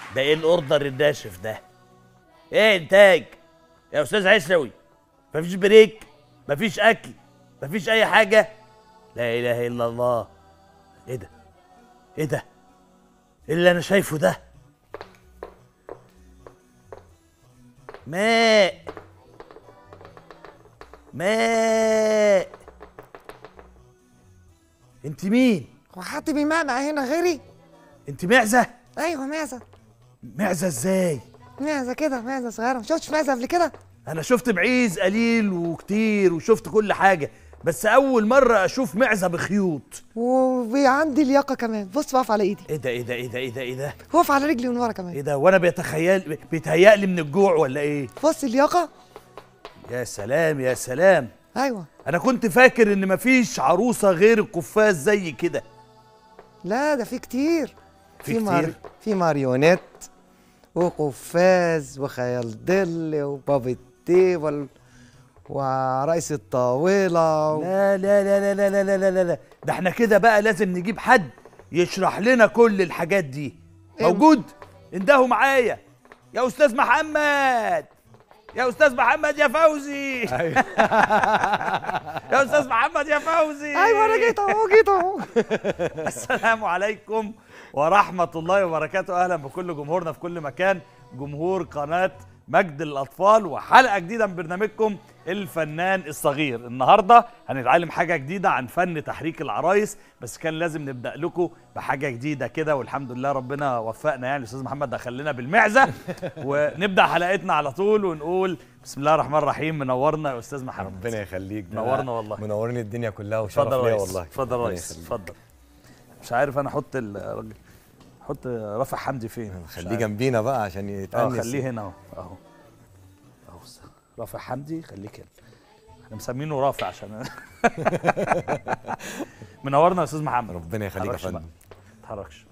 ده ايه الاوردر الناشف ده ايه انتاج يا استاذ عيسوي مفيش بريك مفيش اكل مفيش اي حاجه لا اله الا الله ايه ده ايه ده إيه اللي انا شايفه ده ماء ماء انت مين هو حد بيمعنى هنا غيري انت معزه ايوه معزه معزه ازاي معزه كده معزه صغيره ما شفتش معزه قبل كده انا شفت معيز قليل وكتير وشفت كل حاجه بس اول مره اشوف معزه بخيوط وعندي لياقه كمان بص بقف على ايدي ايه ده ايه ده ايه ده ايه ده ايه ده وقف على رجلي من ورا كمان ايه ده وانا بيتخيل بيتهيألي من الجوع ولا ايه بص اللياقه يا سلام يا سلام ايوه انا كنت فاكر ان مفيش عروسه غير القفاز زي كده لا ده في كتير في كتير؟ في ماريونيت وقفاز وخيال ظل وبابي تيبل ورئيس الطاولة لا لا لا لا لا لا لا لا لا ده احنا كده بقى لازم نجيب حد يشرح لنا كل الحاجات دي إيه؟ موجود اندهوا معايا يا استاذ محمد يا استاذ محمد يا فوزي يا استاذ محمد يا فوزي ايوه انا جيت اهو جيت اهو السلام عليكم ورحمة الله وبركاته أهلا بكل جمهورنا في كل مكان جمهور قناة مجد الأطفال وحلقة جديدة من برنامجكم الفنان الصغير النهاردة هنتعلم حاجة جديدة عن فن تحريك العرايس بس كان لازم نبدأ لكم بحاجة جديدة كده والحمد لله ربنا وفقنا يعني الأستاذ محمد دخلنا بالمعزة ونبدأ حلقتنا على طول ونقول بسم الله الرحمن الرحيم منورنا يا أستاذ محمد ربنا يخليك ده منورنا والله. منورين الدنيا كلها وشرف اتفضل ليا يا ريس والله اتفضل يا ربنا ريس يخليك. اتفضل مش عارف انا احط الراجل احط رافع حمدي فين مش خليه عارف. جنبينا بقى عشان اه يتأنس خليه هنا اهو اهو اهو رافع حمدي خليك هنا احنا مسمينه رافع عشان منورنا يا استاذ محمد ربنا يخليك يا متحركش بقى. فندم متحركش